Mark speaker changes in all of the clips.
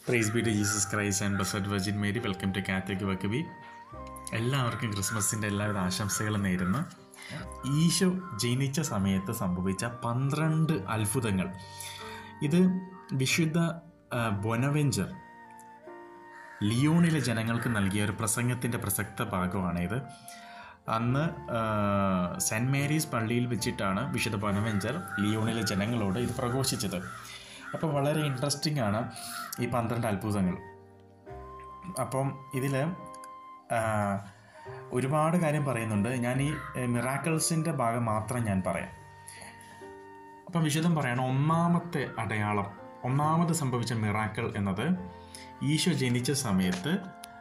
Speaker 1: price be to Jesus Christ and blessed virgin Mary welcome to Catholic വക്കബി എല്ലാവർക്കും ക്രിസ്മസിൻ്റെ എല്ലാവിധ ആശംസകളും നേരുന്നു ഈശോ ജനിച്ച സമയത്ത് സംഭവിച്ച പന്ത്രണ്ട് അത്ഭുതങ്ങൾ ഇത് വിശുദ്ധ ആ, ബൊനവെഞ്ചർ ലിയോണിലെ ജനങ്ങൾക്ക് നൽകിയ ഒരു പ്രസംഗത്തിൻ്റെ പ്രസക്ത ഭാഗമാണിത് അന്ന് ആ, സെൻറ് മേരീസ് പള്ളിയിൽ വെച്ചിട്ടാണ് വിശുദ്ധ ബൊനവെഞ്ചർ ലിയോണിലെ ജനങ്ങളോട് ഇത് പ്രഘോഷിച്ചത് അപ്പോൾ വളരെ ഇൻട്രസ്റ്റിംഗ് ആണ് ഈ പന്ത്രണ്ട് അത്ഭുതങ്ങൾ അപ്പം ഇതിൽ ഒരുപാട് കാര്യം പറയുന്നുണ്ട് ഞാൻ ഈ മിറാക്കിൾസിൻ്റെ ഭാഗം മാത്രം ഞാൻ പറയാം അപ്പം വിശദം പറയണം ഒന്നാമത്തെ അടയാളം ഒന്നാമത് സംഭവിച്ച മിറാക്കിൾ എന്നത് ഈശോ ജനിച്ച സമയത്ത്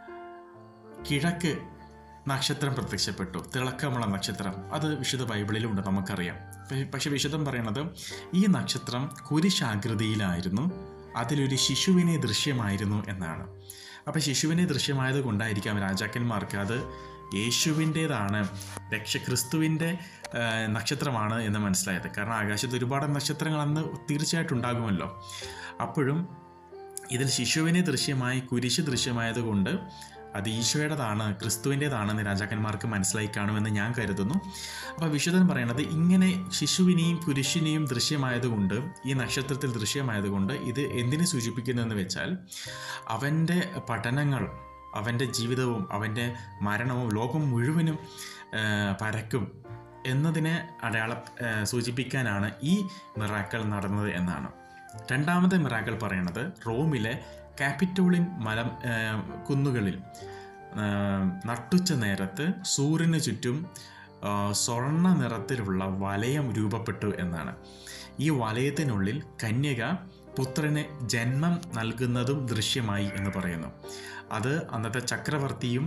Speaker 1: കിഴക്ക് നക്ഷത്രം പ്രത്യക്ഷപ്പെട്ടു തിളക്കമുള്ള നക്ഷത്രം അത് വിശുദ്ധ ബൈബിളിലുണ്ട് നമുക്കറിയാം പ- പക്ഷെ വിശുദ്ധം പറയണത് ഈ നക്ഷത്രം കുരിശാകൃതിയിലായിരുന്നു അതിലൊരു ശിശുവിനെ ദൃശ്യമായിരുന്നു എന്നാണ് അപ്പോൾ ശിശുവിനെ ദൃശ്യമായത് കൊണ്ടായിരിക്കാം രാജാക്കന്മാർക്ക് അത് യേശുവിൻ്റേതാണ് രക്ഷക്രിസ്തുവിൻ്റെ ആ, നക്ഷത്രമാണ് എന്ന് മനസ്സിലായത് കാരണം ആകാശത്ത് ഒരുപാട് നക്ഷത്രങ്ങൾ അന്ന് തീർച്ചയായിട്ടും ഉണ്ടാകുമല്ലോ അപ്പോഴും ഇതിൽ ശിശുവിനെ ദൃശ്യമായി കുരിശ് ദൃശ്യമായതുകൊണ്ട് അത് ഈശോയുടേതാണ് ക്രിസ്തുവിൻ്റേതാണെന്ന് രാജാക്കന്മാർക്ക് മനസ്സിലായി കാണുമെന്ന് ഞാൻ കരുതുന്നു അപ്പോൾ വിശുദ്ധൻ പറയണത് ഇങ്ങനെ ശിശുവിനെയും കുരിശിനെയും ദൃശ്യമായതുകൊണ്ട് ഈ നക്ഷത്രത്തിൽ ദൃശ്യമായതുകൊണ്ട് ഇത് എന്തിനെ സൂചിപ്പിക്കുന്നു എന്ന് വെച്ചാൽ അവൻ്റെ പഠനങ്ങൾ അവൻ്റെ ജീവിതവും അവൻ്റെ മരണവും ലോകം മുഴുവനും ആ, പരക്കും എന്നതിനെ അടയാള ആ, സൂചിപ്പിക്കാനാണ് ഈ മിറാക്കൾ നടന്നത് എന്നാണ് രണ്ടാമത്തെ മിറാക്കൾ പറയണത് റോമിലെ കാപ്പിറ്റോളിൻ മലം ആ, കുന്നുകളിൽ ആ, നട്ടുച്ച നേരത്ത് സൂര്യന് ചുറ്റും ആ, സ്വർണ്ണ നിറത്തിലുള്ള വലയം രൂപപ്പെട്ടു എന്നാണ് ഈ വലയത്തിനുള്ളിൽ കന്യക പുത്രന് ജന്മം നൽകുന്നതും ദൃശ്യമായി എന്ന് പറയുന്നു അത് അന്നത്തെ ചക്രവർത്തിയും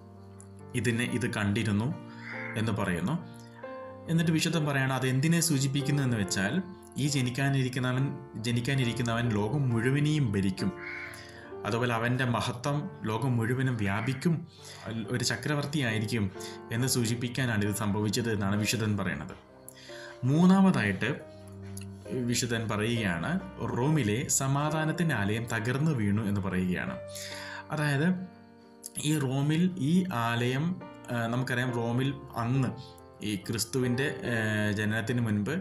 Speaker 1: ഇതിനെ ഇത് കണ്ടിരുന്നു എന്ന് പറയുന്നു എന്നിട്ട് വിശുദ്ധം പറയണം അത് എന്തിനെ സൂചിപ്പിക്കുന്നു എന്ന് വെച്ചാൽ ഈ ജനിക്കാനിരിക്കുന്നവൻ ജനിക്കാനിരിക്കുന്നവൻ ലോകം മുഴുവനെയും ഭരിക്കും അതുപോലെ അവൻ്റെ മഹത്വം ലോകം മുഴുവനും വ്യാപിക്കും അൽ- ഒരു ചക്രവർത്തിയായിരിക്കും എന്ന് സൂചിപ്പിക്കാനാണ് ഇത് സംഭവിച്ചത് എന്നാണ് വിശുദ്ധൻ പറയുന്നത് മൂന്നാമതായിട്ട് വിശുദ്ധൻ പറയുകയാണ് റോമിലെ സമാധാനത്തിൻ്റെ ആലയം തകർന്നു വീണു എന്ന് പറയുകയാണ് അതായത് ഈ റോമിൽ ഈ ആലയം ആ, നമുക്കറിയാം റോമിൽ അന്ന് ഈ ക്രിസ്തുവിൻ്റെ ആ, ജനനത്തിന് മുൻപ്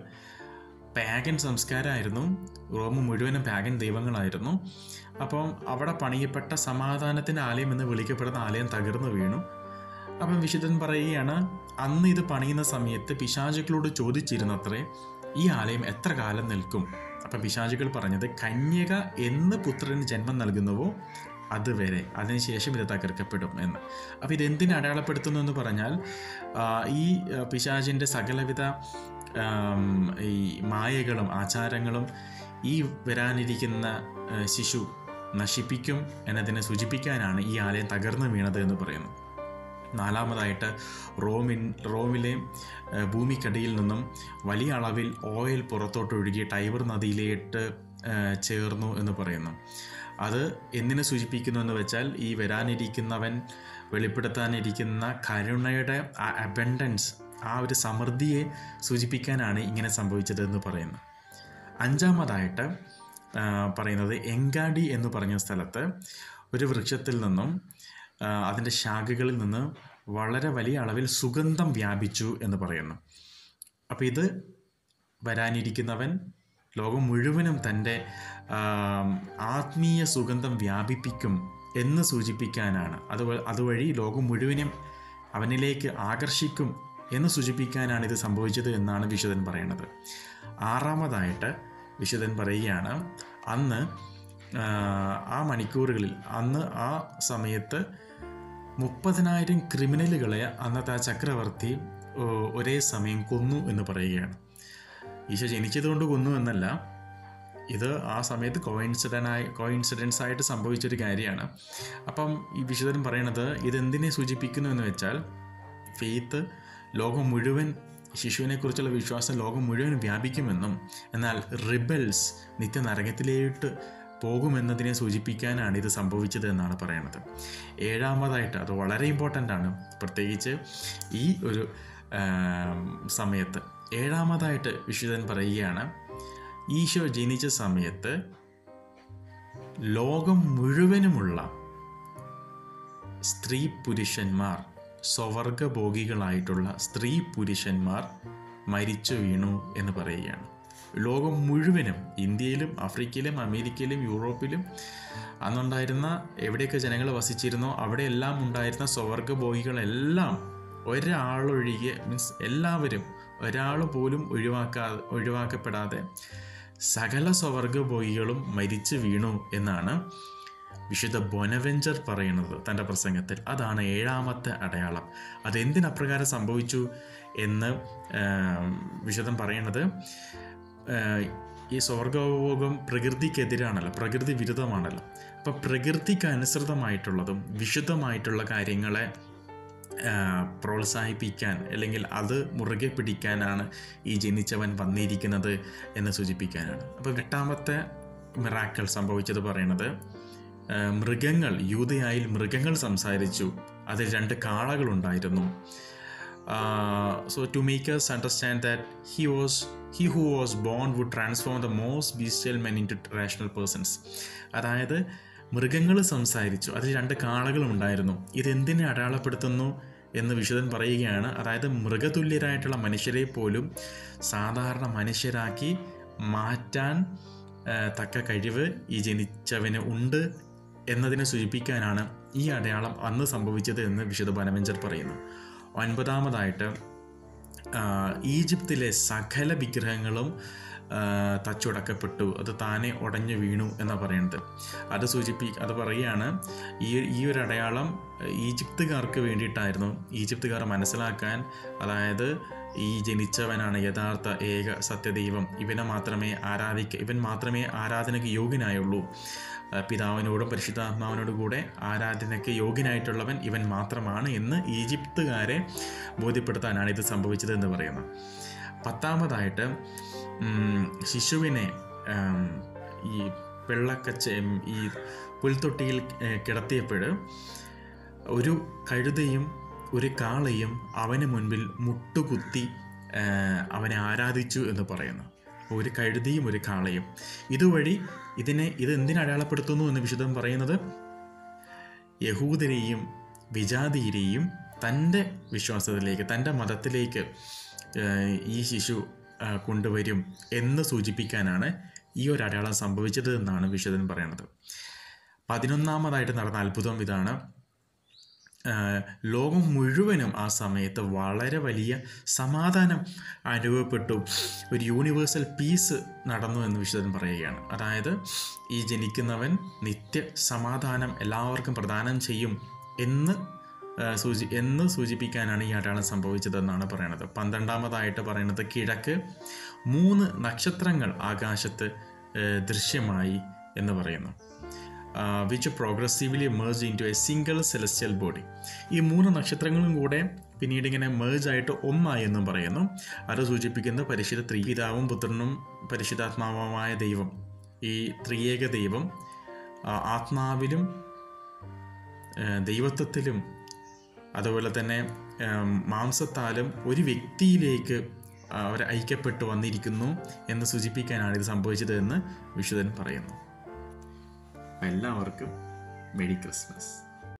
Speaker 1: പാഗൻ സംസ്കാരമായിരുന്നു റോം മുഴുവനും പാഗൻ ദൈവങ്ങളായിരുന്നു അപ്പം അവിടെ പണിയപ്പെട്ട സമാധാനത്തിൻ്റെ ആലയം എന്ന് വിളിക്കപ്പെടുന്ന ആലയം തകർന്നു വീണു അപ്പം വിശുദ്ധൻ പറയുകയാണ് അന്ന് ഇത് പണിയുന്ന സമയത്ത് പിശാചുക്കളോട് ചോദിച്ചിരുന്നത്രേ ഈ ആലയം എത്ര കാലം നിൽക്കും അപ്പം പിശാചുകൾ പറഞ്ഞത് കന്യക എന്ന് പുത്രന് ജന്മം നൽകുന്നുവോ അതുവരെ അതിനുശേഷം ഇത് തകർക്കപ്പെടും എന്ന് അപ്പോൾ ഇതെന്തിനെ അടയാളപ്പെടുത്തുന്നു എന്ന് പറഞ്ഞാൽ ആ, ഈ ആ, പിശാചിൻ്റെ സകലവിധ ആം, ഈ മായകളും ആചാരങ്ങളും ഈ വരാനിരിക്കുന്ന ആ, ശിശു നശിപ്പിക്കും എന്നതിനെ സൂചിപ്പിക്കാനാണ് ഈ ആലയം തകർന്നു വീണത് എന്ന് പറയുന്നു നാലാമതായിട്ട് റോമിൻ റോമിലെ ആ, ഭൂമിക്കടിയിൽ നിന്നും വലിയ അളവിൽ ഓയിൽ പുറത്തോട്ടൊഴുകി ടൈബർ നദിയിലേക്ക് ആ, ചേർന്നു എന്ന് പറയുന്നു അത് എന്തിനെ സൂചിപ്പിക്കുന്നു എന്ന് വെച്ചാൽ ഈ വരാനിരിക്കുന്നവൻ വെളിപ്പെടുത്താനിരിക്കുന്ന കരുണയുടെ ആ അബൻഡൻസ് ആ ഒരു സമൃദ്ധിയെ സൂചിപ്പിക്കാനാണ് ഇങ്ങനെ സംഭവിച്ചത് എന്ന് പറയുന്നു അഞ്ചാമതായിട്ട് ആ, പറയുന്നത് എങ്കാടി എന്ന് പറഞ്ഞ സ്ഥലത്ത് ഒരു വൃക്ഷത്തിൽ നിന്നും ആ, അതിൻ്റെ ശാഖകളിൽ നിന്ന് വളരെ വലിയ അളവിൽ സുഗന്ധം വ്യാപിച്ചു എന്ന് പറയുന്നു അപ്പോൾ ഇത് വരാനിരിക്കുന്നവൻ ലോകം മുഴുവനും തൻ്റെ ആം, ആത്മീയ സുഗന്ധം വ്യാപിപ്പിക്കും എന്ന് സൂചിപ്പിക്കാനാണ് അത് അതുവഴി ലോകം മുഴുവനും അവനിലേക്ക് ആകർഷിക്കും എന്ന് സൂചിപ്പിക്കാനാണ് ഇത് സംഭവിച്ചത് എന്നാണ് വിശുദ്ധൻ പറയുന്നത് ആറാമതായിട്ട് വിശുദ്ധൻ പറയുകയാണ് അന്ന് ആ, ആ മണിക്കൂറുകളിൽ അന്ന് ആ സമയത്ത് മുപ്പതിനായിരം ക്രിമിനലുകളെ അന്നത്തെ ആ ചക്രവർത്തി ഓ, ഒരേ സമയം കൊന്നു എന്ന് പറയുകയാണ് ഈശോ ജനിച്ചത് കൊണ്ട് കൊന്നു എന്നല്ല ഇത് ആ സമയത്ത് കോയിൻസിഡൻ്റായി കോയിൻസിഡൻസ് ആയിട്ട് സംഭവിച്ചൊരു കാര്യമാണ് അപ്പം ഈ വിശുദ്ധൻ പറയണത് ഇതെന്തിനെ സൂചിപ്പിക്കുന്നു എന്ന് വെച്ചാൽ ഫെയ്ത്ത് ലോകം മുഴുവൻ ശിശുവിനെക്കുറിച്ചുള്ള വിശ്വാസം ലോകം മുഴുവൻ വ്യാപിക്കുമെന്നും എന്നാൽ റിബൽസ് നിത്യനരകത്തിലേക്ക് പോകുമെന്നതിനെ സൂചിപ്പിക്കാനാണ് ഇത് സംഭവിച്ചത് എന്നാണ് പറയുന്നത് ഏഴാമതായിട്ട് അത് വളരെ ഇമ്പോർട്ടൻ്റ് ആണ് പ്രത്യേകിച്ച് ഈ ഒരു ആം, സമയത്ത് ഏഴാമതായിട്ട് വിശുദ്ധൻ പറയുകയാണ് ഈശോ ജനിച്ച സമയത്ത് ലോകം മുഴുവനുമുള്ള സ്ത്രീ പുരുഷന്മാർ സ്വവർഗഭോഗികളായിട്ടുള്ള സ്ത്രീ പുരുഷന്മാർ മരിച്ചു വീണു എന്ന് പറയുകയാണ് ലോകം മുഴുവനും ഇന്ത്യയിലും ആഫ്രിക്കയിലും അമേരിക്കയിലും യൂറോപ്പിലും അന്നുണ്ടായിരുന്ന എവിടെയൊക്കെ ജനങ്ങൾ വസിച്ചിരുന്നോ അവിടെയെല്ലാം ഉണ്ടായിരുന്ന സ്വവർഗഭോഗികളെല്ലാം ഒരാളൊഴികെ മീൻസ് എല്ലാവരും ഒരാൾ പോലും ഒഴിവാക്കാ ഒഴിവാക്കപ്പെടാതെ സകല സ്വവർഗഭോഗികളും മരിച്ചു വീണു എന്നാണ് വിശുദ്ധ ബൊനവെഞ്ചർ പറയുന്നത് തൻ്റെ പ്രസംഗത്തിൽ അതാണ് ഏഴാമത്തെ അടയാളം അതെന്തിനപ്രകാരം സംഭവിച്ചു എന്ന് വിശുദ്ധം പറയുന്നത് ഈ സ്വർഗഭോഗം പ്രകൃതിക്കെതിരാണല്ലോ പ്രകൃതി വിരുദ്ധമാണല്ലോ അപ്പോൾ പ്രകൃതിക്ക് അനുസൃതമായിട്ടുള്ളതും വിശുദ്ധമായിട്ടുള്ള കാര്യങ്ങളെ പ്രോത്സാഹിപ്പിക്കാൻ അല്ലെങ്കിൽ അത് മുറുകെ പിടിക്കാനാണ് ഈ ജനിച്ചവൻ വന്നിരിക്കുന്നത് എന്ന് സൂചിപ്പിക്കാനാണ് അപ്പോൾ എട്ടാമത്തെ മിറാക്കൾ സംഭവിച്ചത് പറയുന്നത് മൃഗങ്ങൾ യൂതയായിൽ മൃഗങ്ങൾ സംസാരിച്ചു അതിൽ രണ്ട് കാളകളുണ്ടായിരുന്നു so to make us understand that he was he who was born would transform the most bestial men into rational persons അതായത് മൃഗങ്ങൾ സംസാരിച്ചു അതിൽ രണ്ട് കാളകളും ഉണ്ടായിരുന്നു ഇതെന്തിനെ അടയാളപ്പെടുത്തുന്നു എന്ന് വിശുദ്ധൻ പറയുകയാണ് അതായത് മൃഗതുല്യരായിട്ടുള്ള മനുഷ്യരെ പോലും സാധാരണ മനുഷ്യരാക്കി മാറ്റാൻ തക്ക കഴിവ് ഈ ജനിച്ചവന് ഉണ്ട് എന്നതിനെ സൂചിപ്പിക്കാനാണ് ഈ അടയാളം അന്ന് സംഭവിച്ചത് എന്ന് വിശുദ്ധ ബനവെഞ്ചർ പറയുന്നു ഒൻപതാമതായിട്ട് ഈജിപ്തിലെ സകല വിഗ്രഹങ്ങളും തച്ചുടക്കപ്പെട്ടു അത് താനെ ഉടഞ്ഞു വീണു എന്നാണ് പറയുന്നത് അത് സൂചിപ്പി അത് പറയുകയാണ് ഈ ഈ ഒരു അടയാളം ഈജിപ്തുകാർക്ക് വേണ്ടിയിട്ടായിരുന്നു ഈജിപ്തുകാർ മനസ്സിലാക്കാൻ അതായത് ഈ ജനിച്ചവനാണ് യഥാർത്ഥ ഏക സത്യദൈവം ഇവനെ മാത്രമേ ആരാധിക്ക ഇവൻ മാത്രമേ ആരാധനയ്ക്ക് യോഗ്യനായുള്ളൂ പിതാവിനോടും പരിശുദ്ധാത്മാവിനോടും കൂടെ ആരാധനയ്ക്ക് യോഗ്യനായിട്ടുള്ളവൻ ഇവൻ മാത്രമാണ് എന്ന് ഈജിപ്തുകാരെ ബോധ്യപ്പെടുത്താനാണ് ഇത് സംഭവിച്ചത് എന്ന് പറയുന്നത് പത്താമതായിട്ട് ശിശുവിനെ ഈ വെള്ളക്കച്ച ഈ പുൽത്തൊട്ടിയിൽ കിടത്തിയപ്പോൾ ഒരു കഴുതയും ഒരു കാളയും അവന് മുൻപിൽ മുട്ടുകുത്തി അവനെ ആരാധിച്ചു എന്ന് പറയുന്നു ഒരു കഴുതിയും ഒരു കാളയും ഇതുവഴി ഇതിനെ ഇത് എന്തിനെ അടയാളപ്പെടുത്തുന്നു എന്ന് വിശുദ്ധം പറയുന്നത് യഹൂദരെയും വിജാതിയരെയും തൻ്റെ വിശ്വാസത്തിലേക്ക് തൻ്റെ മതത്തിലേക്ക് ഈ ശിശു കൊണ്ടുവരും എന്ന് സൂചിപ്പിക്കാനാണ് ഈ ഒരു അടയാളം സംഭവിച്ചത് എന്നാണ് വിശുദ്ധൻ പറയുന്നത് പതിനൊന്നാമതായിട്ട് നടന്ന അത്ഭുതം ഇതാണ് ലോകം മുഴുവനും ആ സമയത്ത് വളരെ വലിയ സമാധാനം അനുഭവപ്പെട്ടു ഒരു യൂണിവേഴ്സൽ പീസ് നടന്നു എന്ന് വിശുദ്ധൻ പറയുകയാണ് അതായത് ഈ ജനിക്കുന്നവൻ നിത്യ സമാധാനം എല്ലാവർക്കും പ്രദാനം ചെയ്യും എന്ന് സൂചി എന്ന് സൂചിപ്പിക്കാനാണ് ഈ അടയാളം സംഭവിച്ചതെന്നാണ് പറയുന്നത് പന്ത്രണ്ടാമതായിട്ട് പറയുന്നത് കിഴക്ക് മൂന്ന് നക്ഷത്രങ്ങൾ ആകാശത്ത് ദൃശ്യമായി എന്ന് പറയുന്നു which progressively merge into a single celestial body ഈ മൂന്ന് നക്ഷത്രങ്ങളും കൂടെ പിന്നീട് ഇങ്ങനെ മേർജ് ആയിട്ട് ഒന്നായി എന്നും പറയുന്നു അത് സൂചിപ്പിക്കുന്ന പരിശുദ്ധ ത്രിപിതാവും പുത്രനും പരിശുദ്ധാത്മാവുമായ ദൈവം ഈ ത്രിയേക ദൈവം ആത്മാവിലും ദൈവത്വത്തിലും അതുപോലെ തന്നെ മാംസത്താലും ഒരു വ്യക്തിയിലേക്ക് അവർ ഐക്യപ്പെട്ടു വന്നിരിക്കുന്നു എന്ന് സൂചിപ്പിക്കാനാണ് ഇത് സംഭവിച്ചത് എന്ന് വിശുദ്ധൻ പറയുന്നു എല്ലാവർക്കും മെരി ക്രിസ്മസ്